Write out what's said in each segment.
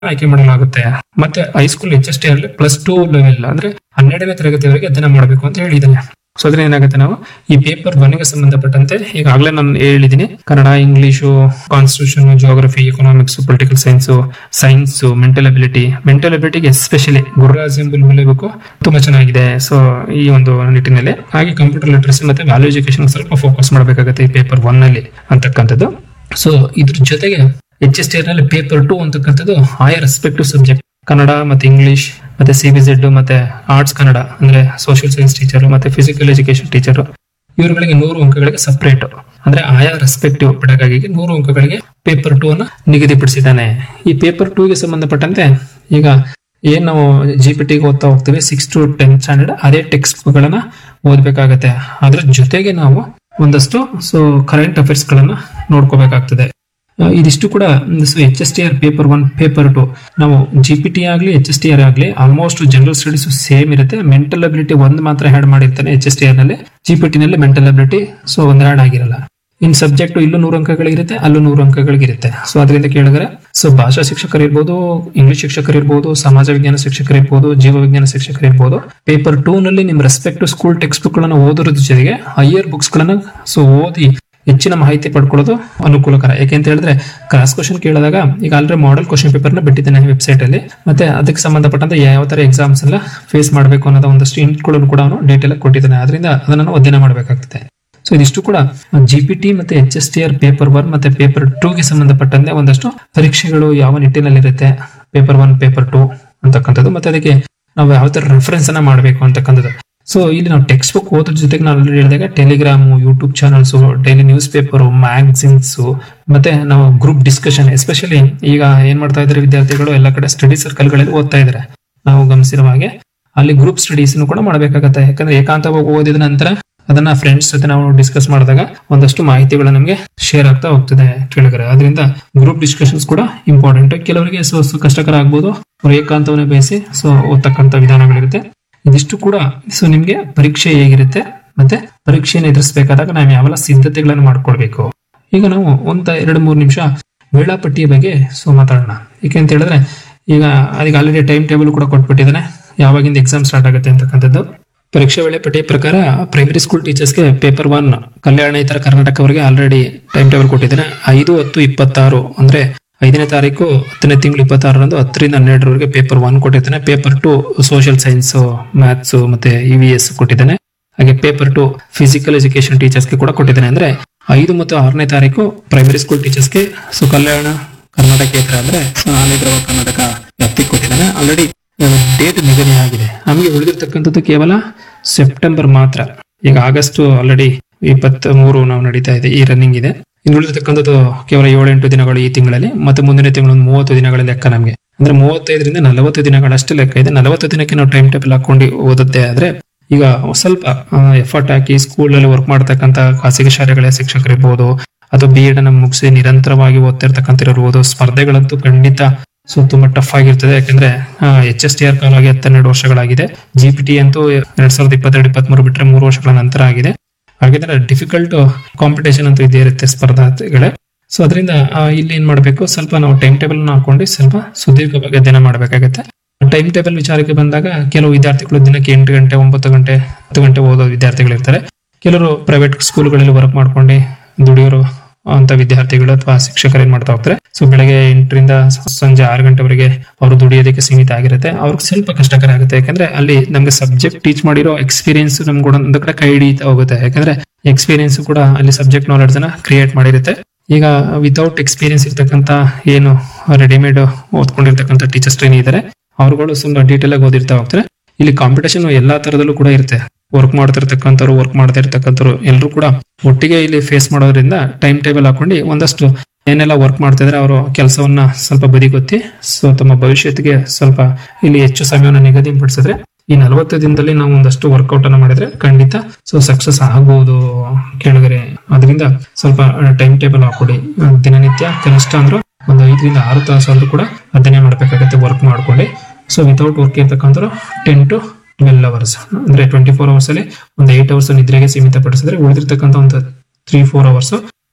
ಆಯ್ಕೆ ಮಾಡಲಾಗುತ್ತೆ ಮತ್ತೆ ಹೈಸ್ಕೂಲ್ ಎಚ್ ಎಸ್ ಟಿ ಅಲ್ಲಿ ಪ್ಲಸ್ ಟೂ ಲೆವೆಲ್ ಅಂದ್ರೆ ಹನ್ನೆರಡನೇ ತರಗತಿವರೆಗೆ ಅಧ್ಯಯನ ಮಾಡಬೇಕು ಅಂತ ಹೇಳಿದ್ದಾನೆ ಸೊ ಅದ್ರಿಂದ ಏನಾಗುತ್ತೆ ನಾವು ಈ ಪೇಪರ್ ಒನ್ಗೆ ಸಂಬಂಧಪಟ್ಟಂತೆ ಈಗಾಗಲೇ ನಾನು ಹೇಳಿದ್ದೀನಿ Kannada English constitution geography economics political science science mental ability mental ಅಬಿಲಿಟಿಗೆ ಎಸ್ಪೆಷಲಿ ಗುರುರಾಜ್ ಎಂಬುಲ್ ಬುಕ್ ತುಂಬಾ ಚೆನ್ನಾಗಿದೆ ಸೊ ಈ ಒಂದು ನಿಟ್ಟಿನಲ್ಲಿ ಹಾಗೆ ಕಂಪ್ಯೂಟರ್ ಲಿಟ್ರಸಿ ಮತ್ತೆ ವ್ಯಾಲ್ಯೂ ಎಜುಕೇಶನ್ ಸ್ವಲ್ಪ ಫೋಕಸ್ ಮಾಡಬೇಕಾಗುತ್ತೆ ಈ ಪೇಪರ್ ಒನ್ ಅಲ್ಲಿ ಅಂತಕ್ಕಂಥದ್ದು ಸೊ ಇದ್ರ ಜೊತೆಗೆ ಎಚ್ ಎಸ್ ಟಿ ನಲ್ಲಿ ಪೇಪರ್ ಟು ಅಂತಕ್ಕಂಥದ್ದು ಆಯಾ ರೆಸ್ಪೆಕ್ಟಿವ್ ಸಬ್ಜೆಕ್ಟ್ ಕನ್ನಡ ಮತ್ತೆ ಇಂಗ್ಲಿಷ್ ಮತ್ತೆ ಸಿ ಬಿ ಜೆಡ್ ಮತ್ತೆ ಆರ್ಟ್ಸ್ ಕನ್ನಡ ಅಂದ್ರೆ ಸೋಷಿಯಲ್ ಸೈನ್ಸ್ ಟೀಚರ್ ಮತ್ತೆ ಫಿಸಿಕಲ್ ಎಜುಕೇಶನ್ ಟೀಚರ್ ಇವರುಗಳಿಗೆ ನೂರು ಅಂಕಗಳಿಗೆ ಸಪರೇಟ್ ಅಂದ್ರೆ ಆಯಾ ರೆಸ್ಪೆಕ್ಟಿವ್ ಪೆಡಗಾಗಿಗೆ ನೂರು ಅಂಕಗಳಿಗೆ ಪೇಪರ್ ಟೂ ಅನ್ನು ನಿಗದಿಪಡಿಸಿದ್ದಾನೆ ಈ ಪೇಪರ್ ಟೂ ಗೆ ಸಂಬಂಧಪಟ್ಟಂತೆ ಈಗ ಏನ್ ನಾವು ಜಿ ಪಿ ಟಿಗೆ ಓದ್ತಾ ಹೋಗ್ತೀವಿ ಸಿಕ್ಸ್ ಟು ಟೆಂತ್ ಸ್ಟ್ಯಾಂಡರ್ಡ್ ಅದೇ ಟೆಕ್ಸ್ಟ್ ಬುಕ್ ಗಳನ್ನ ಓದ್ಬೇಕಾಗತ್ತೆ ಅದ್ರ ಜೊತೆಗೆ ನಾವು ಒಂದಷ್ಟು ಸೊ ಕರೆಂಟ್ ಅಫೇರ್ಸ್ ಗಳನ್ನ ನೋಡ್ಕೋಬೇಕಾಗ್ತದೆ ಆ, ಇದಿಷ್ಟು ಕೂಡ so H S T R paper one paper two ನಾವು ಜಿ ಪಿ ಟಿ ಆಗಲಿ ಎಚ್ ಎಸ್ ಟಿ ಆರ್ ಆಗಲಿ ಆಲ್ಮೋಸ್ಟ್ ಜನರಲ್ ಸ್ಟಡೀಸ್ ಸೇಮ್ ಇರುತ್ತೆ ಮೆಂಟಲ್ ಅಬಿಲಿಟಿ ಒಂದು ಮಾತ್ರ ಹ್ಯಾಡ್ ಮಾಡಿರ್ತಾನೆ ಎಚ್ ಎಸ್ ಟಿ ಆರ್ ನಲ್ಲಿ ಜಿ ಪಿ ಟಿ ನಲ್ಲಿ ಮೆಂಟಲ್ ಅಬಿಲಿಟಿ ಸೊ ಒಂದು ಹ್ಯಾಡ್ ಆಗಿರಲ್ಲ ಇನ್ ಸಬ್ಜೆಕ್ಟ್ ಇಲ್ಲೂ ನೂರು ಅಂಕಗಳಿರುತ್ತೆ ಅಲ್ಲೂ ನೂರು ಅಂಕಗಳಿರುತ್ತೆ ಸೊ ಅದರಿಂದ ಕೇಳಿದ್ರೆ ಸೊ ಭಾಷಾ ಶಿಕ್ಷಕರು ಇರ್ಬೋದು ಇಂಗ್ಲಿಷ್ ಶಿಕ್ಷಕರು ಇರ್ಬೋದು ಸಮಾಜ ವಿಜ್ಞಾನ ಶಿಕ್ಷಕರು ಇರ್ಬೋದು ಜೀವ ವಿಜ್ಞಾನ ಶಿಕ್ಷಕರು ಇರ್ಬೋದು ಪೇಪರ್ ಟೂ ನಲ್ಲಿ ನಿಮ್ಮ ರೆಸ್ಪೆಕ್ಟ್ ಸ್ಕೂಲ್ ಟೆಕ್ಸ್ಟ್ ಬುಕ್ ಗಳನ್ನ ಓದೋದ್ರ ಜೊತೆಗೆ ಹೈಯರ್ ಬುಕ್ಸ್ ಗಳನ್ನ ಸೊ ಓದಿ ಹೆಚ್ಚಿನ ಮಾಹಿತಿ ಪಡ್ಕೊಳ್ಳೋದು ಅನುಕೂಲಕರ ಯಾಕೆಂತ ಹೇಳಿದ್ರೆ ಕ್ರಾಸ್ ಕ್ವಶನ್ ಕೇಳಿದಾಗ ಈಗ ಆಲ್ರೆಡಿ ಮಾಡೆಲ್ ಕ್ವಶನ್ ಪೇಪರ್ ನ ಬಿಟ್ಟಿದ್ದೇನೆ ವೆಬ್ಸೈಟ್ ಅಲ್ಲಿ ಮತ್ತೆ ಅದಕ್ಕೆ ಸಂಬಂಧಪಟ್ಟಂತೆ ಯಾವ ತರ ಎಕ್ಸಾಮ್ಸ್ ಎಲ್ಲ ಫೇಸ್ ಮಾಡಬೇಕು ಅನ್ನೋದು ಒಂದಷ್ಟು ಇಂಟ್ಗಳನ್ನು ಕೂಡ ಅವನು ಡೀಟೇಲ್ ಆಗಿ ಕೊಟ್ಟಿದ್ದಾನೆ ಅದರಿಂದ ಅದನ್ನ ನಾವು ಅಧ್ಯಯನ ಮಾಡಬೇಕಾಗ್ತದೆ ಸೊ ಇದಿಷ್ಟು ಕೂಡ ಜಿ ಪಿ ಟಿ ಮತ್ತೆ H S T R paper one ಮತ್ತೆ ಪೇಪರ್ ಟೂ ಗೆ ಸಂಬಂಧಪಟ್ಟಂತೆ ಒಂದಷ್ಟು ಪರೀಕ್ಷೆಗಳು ಯಾವ ನಿಟ್ಟಿನಲ್ಲಿರುತ್ತೆ ಪೇಪರ್ ಒನ್ ಪೇಪರ್ ಟೂ ಅಂತಕ್ಕಂಥದ್ದು ಮತ್ತೆ ಅದಕ್ಕೆ ನಾವು ಯಾವ ತರ ರೆಫರೆನ್ಸ್ ಅನ್ನ ಮಾಡಬೇಕು ಅಂತಕ್ಕಂಥದ್ದು ಸೊ ಇಲ್ಲಿ ನಾವು ಟೆಕ್ಸ್ಟ್ ಬುಕ್ ಓದೋದ್ರ ಜೊತೆಗೆ ನಾನು ಆಲ್ರೆಡಿ ಹೇಳಿದಾಗ Telegram YouTube channels daily news paper magazines ಮತ್ತೆ ನಾವು ಗ್ರೂಪ್ ಡಿಸ್ಕಷನ್ ಎಸ್ಪೆಷಲಿ ಈಗ ಏನ್ ಮಾಡ್ತಾ ಇದ್ದಾರೆ ವಿದ್ಯಾರ್ಥಿಗಳು ಎಲ್ಲ ಕಡೆ ಸ್ಟಡಿ ಸರ್ಕಲ್ಗಳಲ್ಲಿ ಓದ್ತಾ ಇದ್ದಾರೆ ನಾವು ಗಮನಿಸಿರುವ ಹಾಗೆ ಅಲ್ಲಿ ಗ್ರೂಪ್ ಸ್ಟಡೀಸ್ ಕೂಡ ಮಾಡಬೇಕಾಗತ್ತೆ ಯಾಕಂದ್ರೆ ಏಕಾಂತವಾಗಿ ಓದಿದ ನಂತರ ಅದನ್ನ ಫ್ರೆಂಡ್ಸ್ ಜೊತೆ ನಾವು ಡಿಸ್ಕಸ್ ಮಾಡಿದಾಗ ಒಂದಷ್ಟು ಮಾಹಿತಿಗಳು ನಮಗೆ ಶೇರ್ ಆಗ್ತಾ ಹೋಗ್ತದೆ ಕೇಳಿದ್ರೆ ಅದರಿಂದ ಗ್ರೂಪ್ ಡಿಸ್ಕಷನ್ಸ್ ಕೂಡ ಇಂಪಾರ್ಟೆಂಟ್ ಕೆಲವರಿಗೆ ಸೊ ಸೊ ಕಷ್ಟಕರ ಆಗ್ಬೋದು ಅವ್ರು ಏಕಾಂತವನ್ನೇ ಬಯಸಿ ಸೊ ಓದ್ತಕ್ಕಂಥ ವಿಧಾನಗಳಿರುತ್ತೆ ಇದಿಷ್ಟು ಕೂಡ ಸೊ ನಿಮ್ಗೆ ಪರೀಕ್ಷೆ ಹೇಗಿರುತ್ತೆ ಮತ್ತೆ ಪರೀಕ್ಷೆಯನ್ನು ಎದುರಿಸಬೇಕಾದಾಗ ನಾವು ಯಾವೆಲ್ಲ ಸಿದ್ಧತೆಗಳನ್ನು ಮಾಡ್ಕೊಳ್ಬೇಕು ಈಗ ನಾವು ಒಂದ ಎರಡು ಮೂರು ನಿಮಿಷ ವೇಳಾಪಟ್ಟಿಯ ಬಗ್ಗೆ ಸೊ ಮಾತಾಡೋಣ ಏಕೆ ಅಂತ ಹೇಳಿದ್ರೆ ಈಗ ಅದಕ್ಕೆ ಆಲ್ರೆಡಿ ಟೈಮ್ ಟೇಬಲ್ ಕೂಡ ಕೊಟ್ಬಿಟ್ಟಿದ್ದಾನೆ ಯಾವಾಗಿಂದ ಎಕ್ಸಾಮ್ ಸ್ಟಾರ್ಟ್ ಆಗುತ್ತೆ ಅಂತಕ್ಕಂಥದ್ದು ಪರೀಕ್ಷಾ ವೇಳಾಪಟ್ಟಿ ಪ್ರಕಾರ ಪ್ರೈಮರಿ ಸ್ಕೂಲ್ ಟೀಚರ್ಸ್ಗೆ ಪೇಪರ್ ಒನ್ ಕಲ್ಯಾಣೇತರ ಕರ್ನಾಟಕ ಅವರಿಗೆ ಆಲ್ರೆಡಿ ಟೈಮ್ ಟೇಬಲ್ ಕೊಟ್ಟಿದ್ದಾನೆ ಐದು ಹತ್ತು ಇಪ್ಪತ್ತಾರು ಅಂದ್ರೆ ಐದನೇ ತಾರೀಕು ಹತ್ತನೇ ತಿಂಗಳು ಇಪ್ಪತ್ತಾರರಂದು ಹತ್ತರಿಂದ ಹನ್ನೆರಡರವರೆಗೆ ಪೇಪರ್ ಒನ್ ಕೊಟ್ಟಿದ್ದಾನೆ paper two social science maths ಮತ್ತೆ ಇ ವಿ ಎಸ್ ಕೊಟ್ಟಿದ್ದಾನೆ ಹಾಗೆ ಪೇಪರ್ ಟು ಫಿಸಿಕಲ್ ಎಜುಕೇಶನ್ ಟೀಚರ್ಸ್ಗೆ ಕೂಡ ಕೊಟ್ಟಿದ್ದಾನೆ ಅಂದ್ರೆ ಐದು ಮತ್ತು ಆರನೇ ತಾರೀಕು ಪ್ರೈಮರಿ ಸ್ಕೂಲ್ ಟೀಚರ್ಸ್ಗೆ ಸೊ ಕಲ್ಯಾಣ ಕರ್ನಾಟಕೇತರ ಅಂದ್ರೆ ಆಂಧ್ರ ಕರ್ನಾಟಕ ವ್ಯಾಪ್ತಿಗೆ ಕೊಟ್ಟಿದ್ದಾನೆ ಆಲ್ರೆಡಿ ಡೇಟ್ ನಿಗದಿ ಆಗಿದೆ ನಮಗೆ ಉಳಿದಿರ್ತಕ್ಕಂಥದ್ದು ಕೇವಲ ಸೆಪ್ಟೆಂಬರ್ ಮಾತ್ರ ಈಗ ಆಗಸ್ಟ್ ಆಲ್ರೆಡಿ ಇಪ್ಪತ್ತ್ ಮೂರು ನಾವು ನಡೀತಾ ಇದೆ ಈ ರನ್ನಿಂಗ್ ಇದೆ ಇನ್ನು ಉಳಿದಿರ್ತಕ್ಕಂಥದ್ದು ಕೇವಲ ಏಳೆಂಟು ದಿನಗಳು ಈ ತಿಂಗಳಲ್ಲಿ ಮತ್ತೆ ಮುಂದಿನ ತಿಂಗಳು ಒಂದು ಮೂವತ್ತು ದಿನಗಳ ಲೆಕ್ಕ ನಮಗೆ ಅಂದ್ರೆ ಮೂವತ್ತೈದರಿಂದ ನಲವತ್ತು ದಿನಗಳಷ್ಟು ಲೆಕ್ಕ ಇದೆ ನಲವತ್ತು ದಿನಕ್ಕೆ ನಾವು ಟೈಮ್ ಟೇಬಲ್ ಹಾಕೊಂಡು ಓದುತ್ತೆ ಆದ್ರೆ ಈಗ ಸ್ವಲ್ಪ ಎಫರ್ಟ್ ಹಾಕಿ ಸ್ಕೂಲ್ ಅಲ್ಲಿ ವರ್ಕ್ ಮಾಡ್ತಕ್ಕಂಥ ಖಾಸಗಿ ಶಾಲೆಗಳ ಶಿಕ್ಷಕರಿರ್ಬೋದು ಅಥವಾ ಬಿ ಎಡ್ ಅನ್ನ ಮುಗಿಸಿ ನಿರಂತರವಾಗಿ ಓದ್ತಿರ್ತಕ್ಕಂಥ ಇರ್ಬೋದು ಸ್ಪರ್ಧೆಗಳಂತೂ ಖಂಡಿತ ಸೊ ತುಂಬಾ ಟಫ್ ಆಗಿರ್ತದೆ ಯಾಕಂದ್ರೆ ಎಚ್ ಎಸ್ ಟಿ ಆರ್ ಕಾಲಾಗಿ ಹತ್ತೆರಡು ವರ್ಷಗಳಾಗಿದೆ ಜಿ ಪಿ ಟಿ ಅಂತೂ ಎರಡ್ ಸಾವಿರದ ಇಪ್ಪತ್ತೆರಡು ಇಪ್ಪತ್ಮೂರು ಬಿಟ್ರೆ ಮೂರು ವರ್ಷಗಳ ನಂತರ ಆಗಿದೆ ಹಾಗಿದ್ರೆ ಡಿಫಿಕಲ್ಟ್ ಕಾಂಪಿಟೇಷನ್ ಅಂತೂ ಇದೇ ಇರುತ್ತೆ ಸ್ಪರ್ಧಾರ್ಥಿಗಳೇ ಸೊ ಅದರಿಂದ ಇಲ್ಲಿ ಏನ್ ಮಾಡಬೇಕು ಸ್ವಲ್ಪ ನಾವು ಟೈಮ್ ಟೇಬಲ್ ಹಾಕೊಂಡು ಸ್ವಲ್ಪ ಸುದೀರ್ಘವಾಗಿ ಅಧ್ಯಯನ ಮಾಡಬೇಕಾಗುತ್ತೆ ಟೈಮ್ ಟೇಬಲ್ ವಿಚಾರಕ್ಕೆ ಬಂದಾಗ ಕೆಲವು ವಿದ್ಯಾರ್ಥಿಗಳು ದಿನಕ್ಕೆ ಎಂಟು ಗಂಟೆ ಒಂಬತ್ತು ಗಂಟೆ ಹತ್ತು ಗಂಟೆ ಓದೋ ವಿದ್ಯಾರ್ಥಿಗಳು ಇರ್ತಾರೆ ಕೆಲವರು ಪ್ರೈವೇಟ್ ಸ್ಕೂಲ್ಗಳಲ್ಲಿ ವರ್ಕ್ ಮಾಡ್ಕೊಂಡು ದುಡಿಯೋರು ಅಂತ ವಿದ್ಯಾರ್ಥಿಗಳು ಅಥವಾ ಶಿಕ್ಷಕರು ಏನ್ ಮಾಡ್ತಾ ಹೋಗ್ತಾರೆ ಸೊ ಬೆಳಗ್ಗೆ ಎಂಟರಿಂದ ಸಂಜೆ ಆರು ಗಂಟೆವರೆಗೆ ಅವರು ದುಡಿಯೋದಕ್ಕೆ ಸೀಮಿತ ಆಗಿರುತ್ತೆ ಅವ್ರಿಗೆ ಸ್ವಲ್ಪ ಕಷ್ಟಕರ ಆಗುತ್ತೆ ಯಾಕಂದ್ರೆ ಅಲ್ಲಿ ನಮ್ಗೆ ಸಬ್ಜೆಕ್ಟ್ ಟೀಚ್ ಮಾಡಿರೋ ಎಕ್ಸ್ಪೀರಿಯನ್ಸ್ ನಮ್ಗೆ ಕೂಡ ಒಂದು ಕಡೆ ಕೈ ಹಿಡಿತಾ ಹೋಗುತ್ತೆ ಯಾಕಂದ್ರೆ ಎಕ್ಸ್ಪೀರಿಯನ್ಸ್ ಕೂಡ ಅಲ್ಲಿ ಸಬ್ಜೆಕ್ಟ್ ನಾಲೆಡ್ಜ್ ಅನ್ನ ಕ್ರಿಯೇಟ್ ಮಾಡಿರುತ್ತೆ ಈಗ ವಿತೌಟ್ ಎಕ್ಸ್ಪೀರಿಯನ್ಸ್ ಇರ್ತಕ್ಕಂಥ ಏನು ರೆಡಿಮೇಡ್ ಓದ್ಕೊಂಡಿರ್ತಕ್ಕಂಥ ಟೀಚರ್ಸ್ ಟ್ರೈನ್ ಇದ್ದಾರೆ ಅವ್ರುಗಳು ತುಂಬಾ ಡೀಟೇಲ್ ಆಗಿ ಓದಿರ್ತಾ ಹೋಗ್ತಾರೆ ಇಲ್ಲಿ ಕಾಂಪಿಟೇಷನ್ ಎಲ್ಲಾ ತರದಲ್ಲೂ ಕೂಡ ಇರುತ್ತೆ ವರ್ಕ್ ಮಾಡ್ತಿರ್ತಕ್ಕಂಥವ್ರು ವರ್ಕ್ ಮಾಡ್ತಾ ಇರ್ತಕ್ಕಂಥವ್ರು ಎಲ್ಲರೂ ಕೂಡ ಒಟ್ಟಿಗೆ ಇಲ್ಲಿ ಫೇಸ್ ಮಾಡೋದ್ರಿಂದ ಟೈಮ್ ಟೇಬಲ್ ಹಾಕೊಂಡು ಒಂದಷ್ಟು ಏನೆಲ್ಲ ವರ್ಕ್ ಮಾಡ್ತಾ ಇದ್ರೆ ಅವರು ಕೆಲಸವನ್ನ ಸ್ವಲ್ಪ ಬದಿಗೊತ್ತಿ ಸೊ ತಮ್ಮ ಭವಿಷ್ಯತ್ತಿಗೆ ಸ್ವಲ್ಪ ಇಲ್ಲಿ ಹೆಚ್ಚು ಸಮಯವನ್ನು ನಿಗದಿಪಡಿಸಿದ್ರೆ ಈ ನಲವತ್ತು ದಿನದಲ್ಲಿ ನಾವು ಒಂದಷ್ಟು ವರ್ಕೌಟ್ ಅನ್ನ ಮಾಡಿದ್ರೆ ಖಂಡಿತ ಸೊ ಸಕ್ಸಸ್ ಆಗಬಹುದು ಕೇಳಿದ್ರೆ ಅದರಿಂದ ಸ್ವಲ್ಪ ಟೈಮ್ ಟೇಬಲ್ ಹಾಕೊಡಿ ದಿನನಿತ್ಯ ಕನಿಷ್ಠ ಅಂದ್ರೂ ಒಂದು ಐದರಿಂದ ಆರು ತಾಸಾದ್ರೂ ಕೂಡ ಅಧ್ಯಯನ ಮಾಡ್ಬೇಕಾಗತ್ತೆ ವರ್ಕ್ ಮಾಡ್ಕೊಂಡು ಸೊ ವಿತೌಟ್ ವರ್ಕ್ ಇರ್ತಕ್ಕಂಥ ಟೆನ್ ಟು ಟ್ವೆಲ್ ಅವರ್ಸ್ ಅಂದ್ರೆ ಟ್ವೆಂಟಿ ಫೋರ್ ಅವರ್ಸ್ ಅಲ್ಲಿ ಒಂದು ಏಟ್ ಅವರ್ಸ್ ನಿದ್ರೆಗೆ ಸೀಮಿತಪಡಿಸಿದ್ರೆ ಉಳಿದಿರ್ತಕ್ಕಂಥ ಒಂದು ತ್ರೀ ಫೋರ್ ಅವರ್ಸ್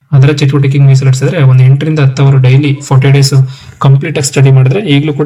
ಅದರ ಚಟುವಟಿಕೆಗೆ ಮೀಸಲಿಡಿಸಿದ್ರೆ ಒಂದು ಎಂಟರಿಂದ ಹತ್ತು ಅವರು ಡೈಲಿ ಫೋರ್ಟಿ ಡೇಸ್ ಕಂಪ್ಲೀಟ್ ಆಗಿ ಸ್ಟಡಿ ಮಾಡಿದ್ರೆ ಈಗಲೂ ಕೂಡ